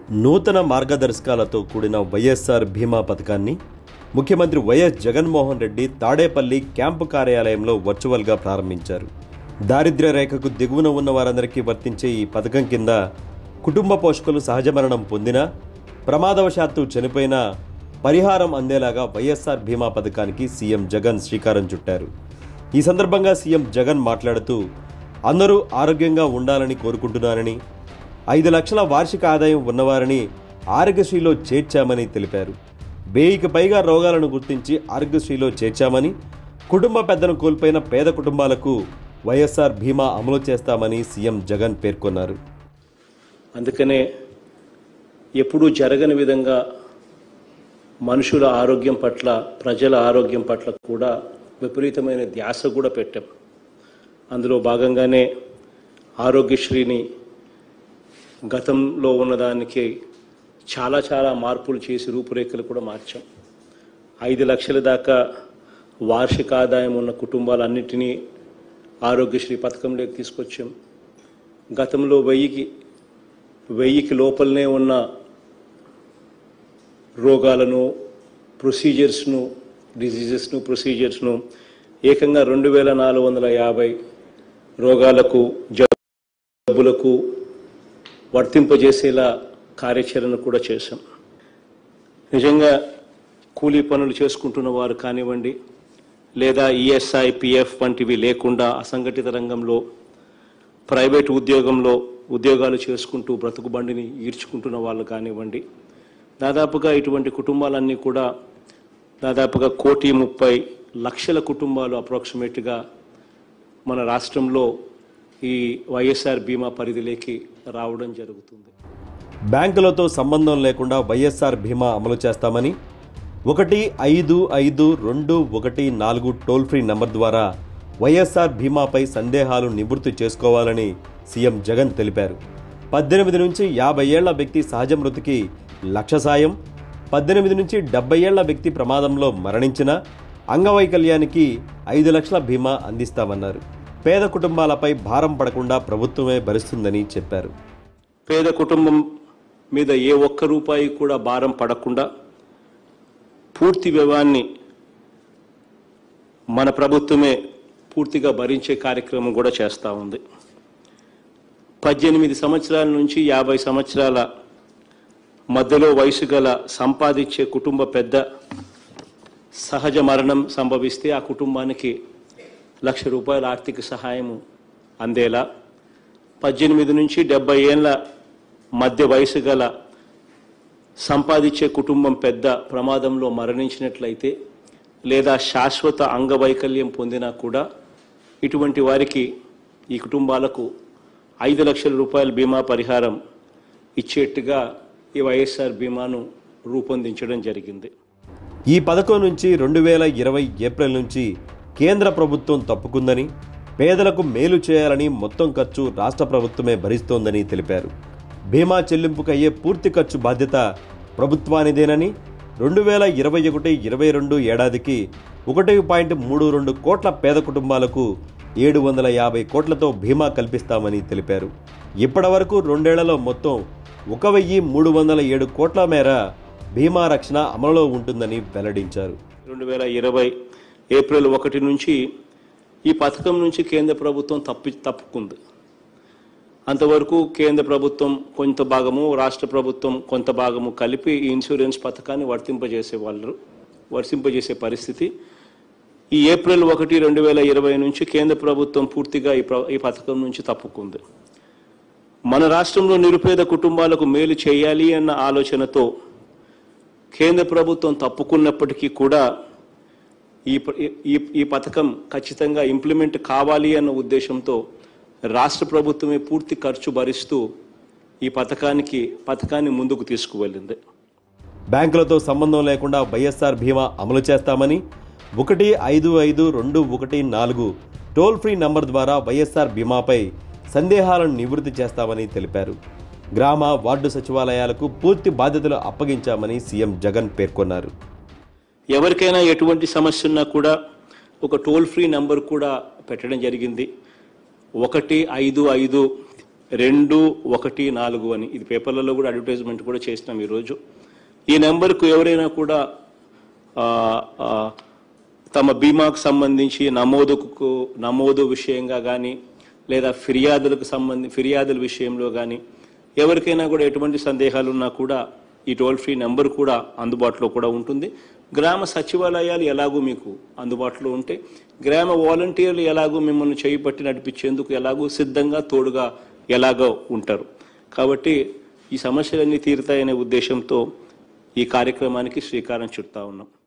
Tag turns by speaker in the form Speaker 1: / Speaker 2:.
Speaker 1: నూతన మార్గదర్శకాలతో కూడిన వైఎస్ఆర్ బీమా పథకాన్ని ముఖ్యమంత్రి వైఎస్ జగన్మోహన్ రెడ్డి తాడేపల్లి క్యాంపు కార్యాలయంలో వర్చువల్గా ప్రారంభించారు దారిద్ర్య రేఖకు దిగువన ఉన్న వారందరికీ వర్తించే ఈ పథకం కింద కుటుంబ పోషకులు సహజ మరణం పొందినా ప్రమాదవశాత్తు చనిపోయినా పరిహారం అందేలాగా వైఎస్ఆర్ బీమా పథకానికి సీఎం జగన్ శ్రీకారం చుట్టారు ఈ సందర్భంగా సీఎం జగన్ మాట్లాడుతూ అందరూ ఆరోగ్యంగా ఉండాలని కోరుకుంటున్నానని ఐదు లక్షల వార్షిక ఆదాయం ఉన్నవారిని ఆరోగ్యశ్రీలో చేర్చామని తెలిపారు వెయ్యికి పైగా రోగాలను గుర్తించి ఆరోగ్యశ్రీలో చేర్చామని కుటుంబ పెద్దను కోల్పోయిన పేద కుటుంబాలకు వైఎస్ఆర్ బీమా అమలు చేస్తామని సీఎం జగన్ పేర్కొన్నారు
Speaker 2: అందుకనే ఎప్పుడూ జరగని విధంగా మనుషుల ఆరోగ్యం పట్ల ప్రజల ఆరోగ్యం పట్ల కూడా విపరీతమైన ధ్యాస కూడా పెట్టాం అందులో భాగంగానే ఆరోగ్యశ్రీని గతంలో ఉన్నదానికి చాలా చాలా మార్పులు చేసి రూపురేఖలు కూడా మార్చాం ఐదు లక్షల దాకా వార్షిక ఆదాయం ఉన్న కుటుంబాలన్నింటినీ ఆరోగ్యశ్రీ పథకంలోకి తీసుకొచ్చాం గతంలో వెయ్యికి వెయ్యికి లోపలనే ఉన్న రోగాలను ప్రొసీజర్స్ను డిజీజెస్ను ప్రొసీజర్స్ను ఏకంగా రెండు వేల నాలుగు వందల యాభై రోగాలకు జబ్బులకు వర్తింపజేసేలా కార్యాచరణ కూడా చేశాం నిజంగా కూలీ పనులు చేసుకుంటున్న వారు కానివ్వండి లేదా ఈఎస్ఐ పిఎఫ్ వంటివి లేకుండా అసంఘటిత రంగంలో ప్రైవేట్ ఉద్యోగంలో ఉద్యోగాలు చేసుకుంటూ బ్రతుకుబండిని ఈడ్చుకుంటున్న వాళ్ళు కానివ్వండి దాదాపుగా ఇటువంటి కుటుంబాలన్నీ కూడా దాదాపుగా కోటి ముప్పై లక్షల కుటుంబాలు అప్రాక్సిమేట్గా మన రాష్ట్రంలో ఈ వైఎస్ఆర్ బీమా పరిధిలోకి రావడం జరుగుతుంది
Speaker 1: బ్యాంకులతో సంబంధం లేకుండా వైఎస్ఆర్ బీమా అమలు చేస్తామని ఒకటి ఐదు ఐదు రెండు ఒకటి నాలుగు టోల్ ఫ్రీ నంబర్ ద్వారా వైఎస్ఆర్ బీమాపై సందేహాలు నివృత్తి చేసుకోవాలని సీఎం జగన్ తెలిపారు పద్దెనిమిది నుంచి యాభై ఏళ్ల వ్యక్తి సహజ మృతికి లక్ష సాయం పద్దెనిమిది నుంచి డెబ్బై ఏళ్ల వ్యక్తి ప్రమాదంలో మరణించిన అంగవైకల్యానికి ఐదు లక్షల బీమా అందిస్తామన్నారు పేద కుటుంబాలపై భారం పడకుండా ప్రభుత్వమే భరిస్తుందని చెప్పారు
Speaker 2: పేద కుటుంబం మీద ఏ ఒక్క రూపాయి కూడా భారం పడకుండా పూర్తి వ్యయాన్ని మన ప్రభుత్వమే పూర్తిగా భరించే కార్యక్రమం కూడా చేస్తూ ఉంది పద్దెనిమిది సంవత్సరాల నుంచి యాభై సంవత్సరాల మధ్యలో వయసు గల సంపాదించే కుటుంబ పెద్ద సహజ మరణం సంభవిస్తే ఆ కుటుంబానికి లక్ష రూపాయల ఆర్థిక సహాయము అందేలా పద్దెనిమిది నుంచి డెబ్బై ఏళ్ళ మధ్య వయసు గల సంపాదించే కుటుంబం పెద్ద ప్రమాదంలో మరణించినట్లయితే లేదా శాశ్వత అంగవైకల్యం పొందినా కూడా ఇటువంటి వారికి ఈ కుటుంబాలకు ఐదు లక్షల రూపాయల బీమా పరిహారం ఇచ్చేట్టుగా ఈ వైఎస్ఆర్ బీమాను రూపొందించడం జరిగింది
Speaker 1: ఈ పథకం నుంచి రెండు వేల ఇరవై ఏప్రిల్ నుంచి కేంద్ర ప్రభుత్వం తప్పుకుందని పేదలకు మేలు చేయాలని మొత్తం ఖర్చు రాష్ట్ర ప్రభుత్వమే భరిస్తోందని తెలిపారు బీమా చెల్లింపుకు అయ్యే పూర్తి ఖర్చు బాధ్యత ప్రభుత్వానిదేనని రెండు వేల ఇరవై ఒకటి ఇరవై రెండు ఏడాదికి ఒకటి పాయింట్ మూడు రెండు కోట్ల పేద కుటుంబాలకు ఏడు వందల యాభై కోట్లతో బీమా కల్పిస్తామని తెలిపారు ఇప్పటివరకు రెండేళ్లలో మొత్తం ఒక వెయ్యి మూడు వందల ఏడు కోట్ల మేర బీమా రక్షణ అమలులో ఉంటుందని వెల్లడించారు
Speaker 2: రెండు వేల ఇరవై ఏప్రిల్ ఒకటి నుంచి ఈ పథకం నుంచి కేంద్ర ప్రభుత్వం తప్పి తప్పుకుంది అంతవరకు కేంద్ర ప్రభుత్వం కొంత భాగము రాష్ట్ర ప్రభుత్వం కొంత భాగము కలిపి ఈ ఇన్సూరెన్స్ పథకాన్ని వర్తింపజేసే వాళ్ళు వర్తింపజేసే పరిస్థితి ఈ ఏప్రిల్ ఒకటి రెండు వేల ఇరవై నుంచి కేంద్ర ప్రభుత్వం పూర్తిగా ఈ ప్ర- ఈ పథకం నుంచి తప్పుకుంది మన రాష్ట్రంలో నిరుపేద కుటుంబాలకు మేలు చేయాలి అన్న ఆలోచనతో కేంద్ర ప్రభుత్వం తప్పుకున్నప్పటికీ కూడా ఈ ప- ఈ ఈ పథకం ఖచ్చితంగా ఇంప్లిమెంట్ కావాలి అన్న ఉద్దేశంతో రాష్ట్ర ప్రభుత్వమే పూర్తి ఖర్చు భరిస్తూ ఈ పథకానికి పథకాన్ని ముందుకు తీసుకువెళ్ళింది
Speaker 1: బ్యాంకులతో సంబంధం లేకుండా వైఎస్ఆర్ బీమా అమలు చేస్తామని ఒకటి ఐదు ఐదు రెండు ఒకటి నాలుగు టోల్ ఫ్రీ నంబర్ ద్వారా వైఎస్ఆర్ బీమాపై సందేహాలను నివృత్తి చేస్తామని తెలిపారు గ్రామ వార్డు సచివాలయాలకు పూర్తి బాధ్యతలు అప్పగించామని సీఎం జగన్ పేర్కొన్నారు
Speaker 2: ఎవరికైనా ఎటువంటి సమస్య ఉన్నా కూడా ఒక టోల్ ఫ్రీ నంబర్ కూడా పెట్టడం జరిగింది ఒకటి ఐదు ఐదు రెండు ఒకటి నాలుగు అని ఇది పేపర్లలో కూడా అడ్వర్టైజ్మెంట్ కూడా చేసినాం ఈరోజు ఈ నెంబర్కు ఎవరైనా కూడా ఆ, ఆ, తమ బీమాకు సంబంధించి నమోదుకు నమోదు విషయంగా కానీ లేదా ఫిర్యాదులకు సంబంధి ఫిర్యాదుల విషయంలో కానీ ఎవరికైనా కూడా ఎటువంటి సందేహాలు ఉన్నా కూడా ఈ టోల్ ఫ్రీ నెంబర్ కూడా అందుబాటులో కూడా ఉంటుంది గ్రామ సచివాలయాలు ఎలాగూ మీకు అందుబాటులో ఉంటే గ్రామ వాలంటీర్లు ఎలాగూ మిమ్మల్ని చేయి పట్టి నడిపించేందుకు ఎలాగూ సిద్ధంగా తోడుగా ఎలాగో ఉంటారు కాబట్టి ఈ సమస్యలన్నీ తీరుతాయనే ఉద్దేశంతో ఈ కార్యక్రమానికి శ్రీకారం చుడతా ఉన్నాం